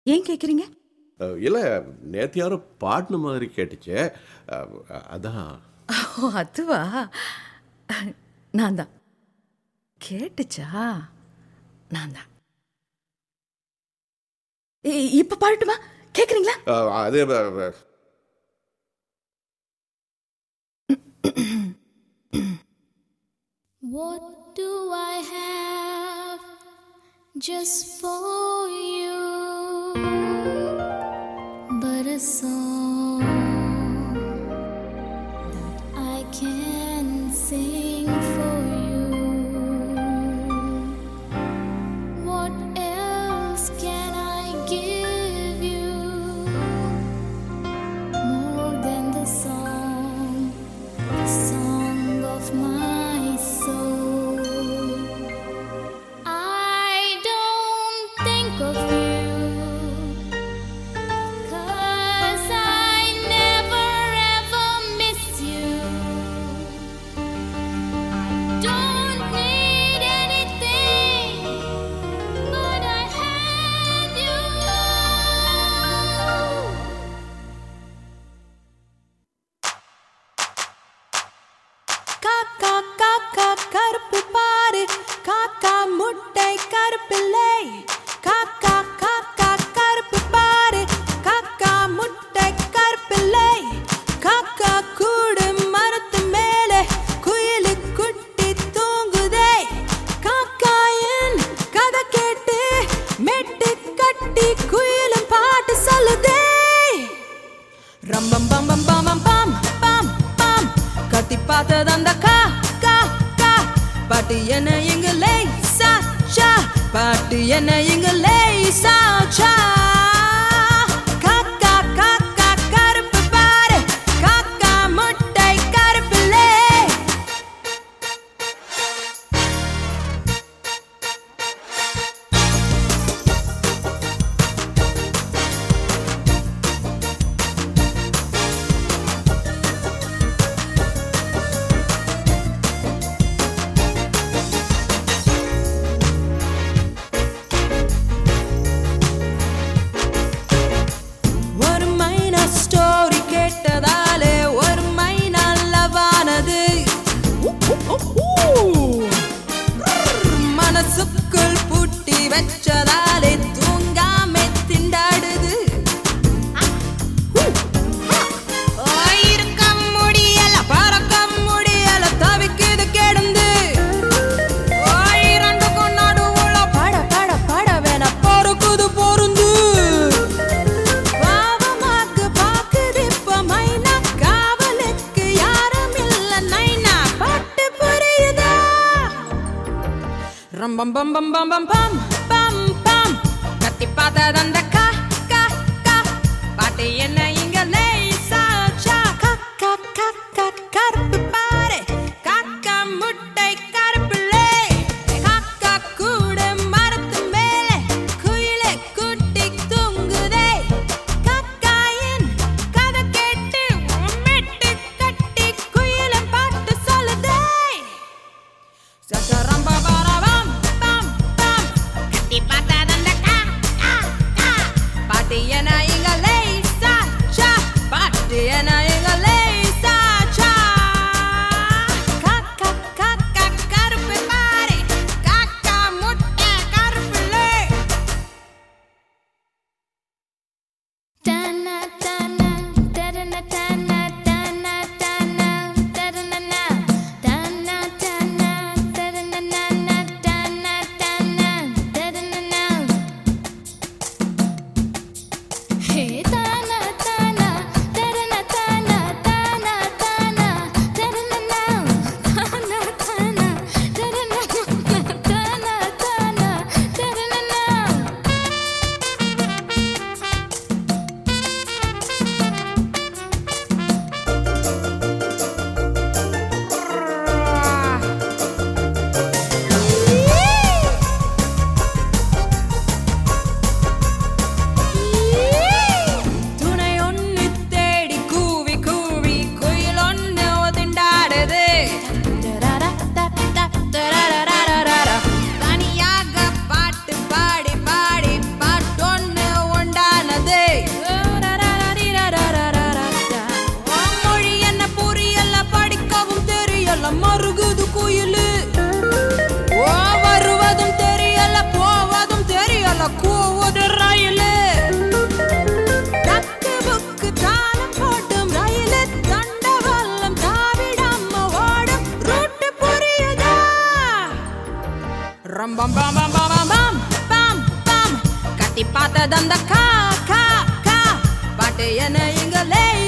ஏன் கேட்குறீங்க அஹ், இல்ல நேத்து யாரோ பாடின மாதிரி கேட்டுச்சு அஹ், அதான் ஓ அதுவா நான் தான் கேட்டுச்சா நான் தான் ஏய், இப்ப பாடட்டுமா கேக்குறீங்களா அஹ், அது அஹ், What do I have just for you but a song that I can sing for you? What else can I give you more than the song? the song of my soul. I don't think of you, 'cause I never ever miss you. I don't need anything, but I have you. காக்கா காக்கா கருப்பு பாரு காக்கா முட்டை கருப்பில்லை காக்கா காக்கா கருப்பு பாரு காக்கா முட்டை கருப்பில்லை காக்கா கூடு மரத்து மேலே குயிலு குட்டி தூங்குதே காக்காயின் கதை கேட்டு மெட்டு கட்டி குயிலும் பாட்டு சொல்லுதே ரம்பம் பம் பம் பம் பம் பம் பம் பம் கத்தி பார்த்தது அந்த கா கா கா பாட்டு என்ன எங்க லேசா சா பாட்டு என்ன எங்க லேசா சா காக்கா காக்கா கருப்பு பாரு காக்கா முட்டை கருப்பில்லே ஒரு மைனா ஸ்டோரி கேட்டதாலே ஒரு மைனா லவானது மனசுக்குள் பூட்டி வச்சதாலே தூங்காம திண்டாடுது இருக்க முடியல பறக்க முடியல தவிக்குது கிடந்து இரண்டுக்கும் நடுவுல பட பட பட வேணா பொறுக்குது பொருந்து பாவமாக்கு பாக்குது இப்ப மைனா காவலுக்கு யாரும் இல்ல நைனா பட்டு புரியுதா ரம்பம் பம் பம் பம் பம் பம் பம் பம் கத்தி பார்த்தது அந்த கா கா கா பாட்டு என்ன இங்க லேசா சா கா கா கா கா கருப்பு பாரு காக்கா முட்டை கருப்பில்லை காக்கா கூட மரத்து மேலே குயிலே குட்டி தூங்குதே காக்காயின் கதை கேட்டு மெட்டு கட்டி குயிலை பாட்டு சொல்லுதே சக்கரம் பபரபம் பம் பம் கத்தி பார்த்ததந்த கா கா கா பாட்டு என இங்க லேசா சா பாட்டு என இங்க லேசா சா காக்கா காக்கா கருப்பு பாரு காக்கா முட்டை கருப்புலே Tana tana tana tana tana tana tana tana tana tana tana tana tana tana Hey tana tana tana tana tana tana tana tana tana tana tana tana பார்த்தது அந்த கா கா கா பாட்டு என்ன இங்க லேசா